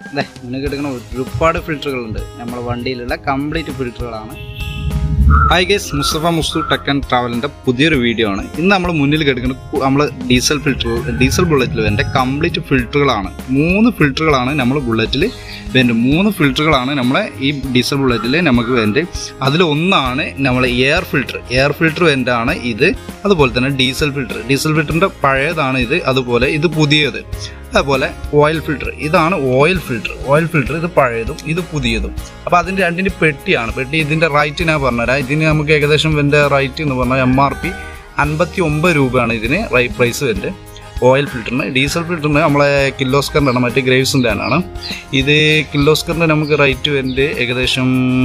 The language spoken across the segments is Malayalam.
അതെ മുന്നിൽ കിടക്കുന്ന ഒരുപാട് ഫിൽറ്ററുകളുണ്ട് നമ്മുടെ വണ്ടിയിലുള്ള കംപ്ലീറ്റ് ഫിൽറ്ററുകളാണ് hi guys Mustafa Musthu tech and ട്രാവലിൻ്റെ പുതിയൊരു വീഡിയോ ആണ് ഇന്ന് നമ്മൾ മുന്നിൽ കിടക്കുന്ന നമ്മൾ ഡീസൽ ഫിൽറ്റർ ഡീസൽ ബുള്ളറ്റിൽ വേണ്ട കംപ്ലീറ്റ് ഫിൽറ്ററുകളാണ് മൂന്ന് ഫിൽറ്ററുകളാണ് നമ്മൾ ബുള്ളറ്റിൽ വേണ്ട മൂന്ന് ഫിൽറ്ററുകളാണ് നമ്മളെ ഈ ഡീസൽ ബുള്ളറ്റിൽ നമുക്ക് വേണ്ടത് അതിൽ ഒന്നാണ് നമ്മൾ എയർ ഫിൽറ്റർ എയർ ഫിൽറ്റർ വേണ്ടാണ് ഇത് അതുപോലെ തന്നെ ഡീസൽ ഫിൽറ്റർ ഡീസൽ ഫിൽറ്ററിൻ്റെ പഴയതാണ് ഇത് അതുപോലെ ഇത് പുതിയത് അതുപോലെ ഓയിൽ ഫിൽറ്റർ ഇതാണ് ഓയിൽ ഫിൽറ്റർ ഓയിൽ ഫിൽറ്റർ ഇത് പഴയതും ഇത് പുതിയതും അപ്പോൾ അതിൻ്റെ രണ്ടിൻ്റെ പെട്ടിയാണ് പെട്ടി ഇതിൻ്റെ റൈറ്റ് ഞാൻ പറഞ്ഞുതരാം ഇതിന് നമുക്ക് ഏകദേശം ഇതിൻ്റെ റൈറ്റ് എന്ന് പറഞ്ഞാൽ എം ആർ പി അൻപത്തി ഒമ്പത് രൂപയാണ് ഇതിന് റൈ പ്രൈസ് വരുന്നത് ഓയിൽ ഫിൽറ്ററിന് ഡീസൽ ഫിൽറ്ററിന് നമ്മളെ കിലോസ്കറിൻ്റെ ആണ് മറ്റേ ഗ്രേവ്സിൻ്റെ ആണ് ഇത് കിലോസ്കറിൻ്റെ നമുക്ക് റേറ്റ് വരുന്നത് ഏകദേശം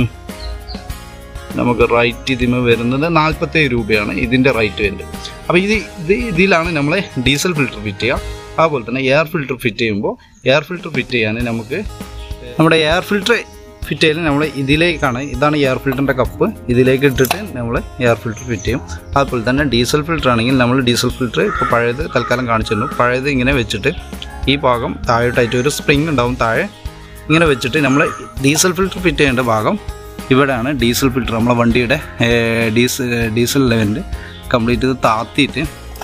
നമുക്ക് റൈറ്റ് ഇതിന് വരുന്നത് നാൽപ്പത്തേഴ് രൂപയാണ് ഇതിൻ്റെ റേറ്റ് വരുന്നത് അപ്പോൾ ഇത് ഇത് ഇതിലാണ് നമ്മളെ ഡീസൽ ഫിൽറ്റർ ഫിറ്റ് ചെയ്യുക അതുപോലെ തന്നെ എയർ ഫിൽറ്റർ ഫിറ്റ് ചെയ്യുമ്പോൾ എയർ ഫിൽറ്റർ ഫിറ്റ് ചെയ്യാൻ നമുക്ക് നമ്മുടെ എയർ ഫിൽറ്റർ ഫിറ്റ് ചെയ്യൽ നമ്മൾ ഇതിലേക്കാണ് ഇതാണ് എയർ ഫിൽറ്ററിൻ്റെ കപ്പ് ഇതിലേക്ക് ഇട്ടിട്ട് നമ്മൾ എയർ ഫിൽറ്റർ ഫിറ്റ് ചെയ്യും അതുപോലെ തന്നെ ഡീസൽ ഫിൽറ്റർ ആണെങ്കിൽ നമ്മൾ ഡീസൽ ഫിൽറ്റർ ഇപ്പോൾ പഴയത് തൽക്കാലം കാണിച്ചിരുന്നു പഴയത് ഇങ്ങനെ വെച്ചിട്ട് ഈ ഭാഗം താഴോട്ടായിട്ട് ഒരു സ്പ്രിങ് ഉണ്ടാവും താഴെ ഇങ്ങനെ വെച്ചിട്ട് നമ്മൾ ഡീസൽ ഫിൽറ്റർ ഫിറ്റ് ചെയ്യേണ്ട ഭാഗം ഇവിടെയാണ് ഡീസൽ ഫിൽറ്റർ നമ്മളെ വണ്ടിയുടെ ഡീസൽ ഡീസൽ ലെവലിൽ കംപ്ലീറ്റ് ഇത് താത്തിയിട്ട്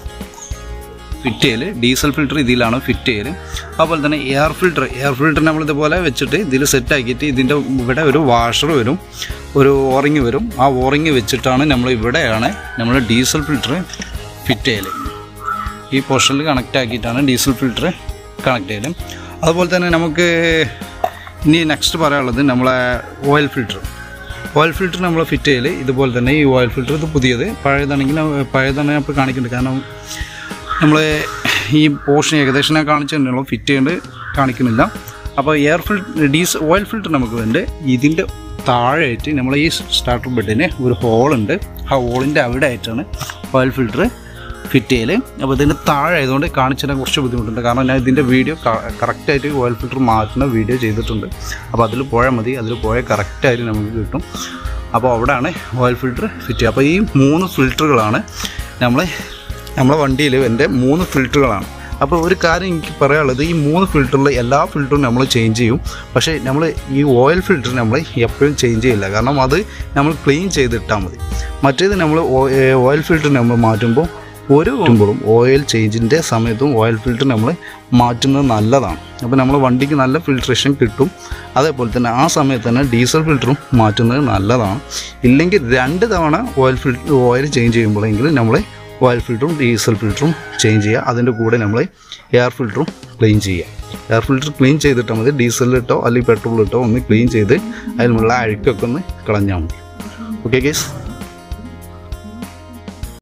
ഫിറ്റ് ചെയ്യൽ ഡീസൽ ഫിൽറ്റർ ഇതിലാണ് ഫിറ്റ് ചെയ്യൽ അതുപോലെ തന്നെ എയർ ഫിൽറ്റർ എയർ ഫിൽറ്റർ നമ്മൾ ഇതുപോലെ വെച്ചിട്ട് ഇതിൽ സെറ്റ് ആക്കിയിട്ട് ഇതിൻ്റെ ഇവിടെ ഒരു വാഷർ വരും ഒരു ഓറിങ് വരും ആ ഓറിങ് വെച്ചിട്ടാണ് നമ്മൾ ഇവിടെയാണ് നമ്മൾ ഡീസൽ ഫിൽറ്റർ ഫിറ്റ് ചെയ്യൽ ഈ പോർഷനിൽ കണക്റ്റ് ആക്കിയിട്ടാണ് ഡീസൽ ഫിൽറ്റർ കണക്ട് ചെയ്യൽ അതുപോലെ തന്നെ നമുക്ക് ഇനി നെക്സ്റ്റ് പറയാനുള്ളത് നമ്മളെ ഓയിൽ ഫിൽറ്റർ ഓയിൽ ഫിൽറ്റർ നമ്മൾ ഫിറ്റ് ചെയ്യൽ ഇതുപോലെ തന്നെ ഈ ഓയിൽ ഫിൽറ്റർ ഇത് പുതിയത് പഴയതാണെങ്കിൽ പഴയതാണ് ഞാൻ ഇപ്പോൾ കാണിക്കുന്നുണ്ട് കാരണം നമ്മൾ ഈ പോർഷൻ ഏകദേശം ഞാൻ കാണിച്ചിട്ടുണ്ടല്ലോ ഫിറ്റ് ചെയ്യേണ്ടത് കാണിക്കുന്നില്ല അപ്പോൾ air filter diesel oil filter നമുക്ക് വേണ്ട ഇതിൻ്റെ താഴെയായിട്ട് നമ്മൾ ഈ സ്റ്റാർട്ടർ ബെഡിന് ഒരു ഹോളുണ്ട് ആ ഹോളിൻ്റെ അവിടെ ആയിട്ടാണ് ഓയിൽ ഫിൽറ്റർ ഫിറ്റ് ചെയ്യൽ അപ്പോൾ ഇതിൻ്റെ താഴെ ആയതുകൊണ്ട് കാണിച്ചിട്ട് കുറച്ച് ബുദ്ധിമുട്ടുണ്ട് കാരണം ഞാൻ ഇതിൻ്റെ വീഡിയോ കറക്റ്റായിട്ട് ഓയിൽ ഫിൽറ്റർ മാറ്റുന്ന വീഡിയോ ചെയ്തിട്ടുണ്ട് അപ്പോൾ അതിൽ പോയാൽ മതി അതിൽ പോയാൽ കറക്റ്റായിട്ട് നമുക്ക് കിട്ടും അപ്പോൾ അവിടെയാണ് ഓയിൽ ഫിൽറ്റർ ഫിറ്റ് ചെയ്യുക അപ്പോൾ ഈ മൂന്ന് ഫിൽറ്ററുകളാണ് നമ്മൾ നമ്മളെ വണ്ടിയിൽ എൻ്റെ മൂന്ന് ഫിൽറ്ററുകളാണ് അപ്പോൾ ഒരു കാര്യം എനിക്ക് പറയാനുള്ളത് ഈ മൂന്ന് ഫിൽറ്ററിൽ എല്ലാ ഫിൽറ്ററും നമ്മൾ ചേഞ്ച് ചെയ്യും പക്ഷേ നമ്മൾ ഈ ഓയിൽ ഫിൽറ്റർ നമ്മൾ എപ്പോഴും ചേഞ്ച് ചെയ്യില്ല കാരണം അത് നമ്മൾ ക്ലീൻ ചെയ്തിട്ടാൽ മതി മറ്റേത് നമ്മൾ ഓയിൽ ഫിൽറ്റർ നമ്മൾ മാറ്റുമ്പോൾ ഒരു വരുമ്പോഴും ഓയിൽ ചേഞ്ചിൻ്റെ സമയത്തും ഓയിൽ ഫിൽറ്റർ നമ്മൾ മാറ്റുന്നത് നല്ലതാണ് അപ്പോൾ നമ്മൾ വണ്ടിക്ക് നല്ല ഫിൽട്രേഷൻ കിട്ടും അതേപോലെ തന്നെ ആ സമയത്ത് തന്നെ ഡീസൽ ഫിൽറ്ററും മാറ്റുന്നത് നല്ലതാണ് ഇല്ലെങ്കിൽ രണ്ട് തവണ ഓയിൽ ഫിൽറ്റർ ഓയിൽ ചേഞ്ച് ചെയ്യുമ്പോഴെങ്കിലും നമ്മൾ ഓയിൽ ഫിൽറ്ററും ഡീസൽ ഫിൽറ്ററും ചേഞ്ച് ചെയ്യുക അതിൻ്റെ കൂടെ നമ്മൾ എയർ ഫിൽറ്ററും ക്ലീൻ ചെയ്യുക എയർ ഫിൽറ്റർ ക്ലീൻ ചെയ്തിട്ടാൽ മതി ഡീസലിലിട്ടോ അല്ലെങ്കിൽ പെട്രോളിലിട്ടോ ഒന്ന് ക്ലീൻ ചെയ്ത് അതിലുള്ള അഴുക്കൊക്കെ ഒന്ന് കളഞ്ഞാൽ മതി ഓക്കെ കേസ്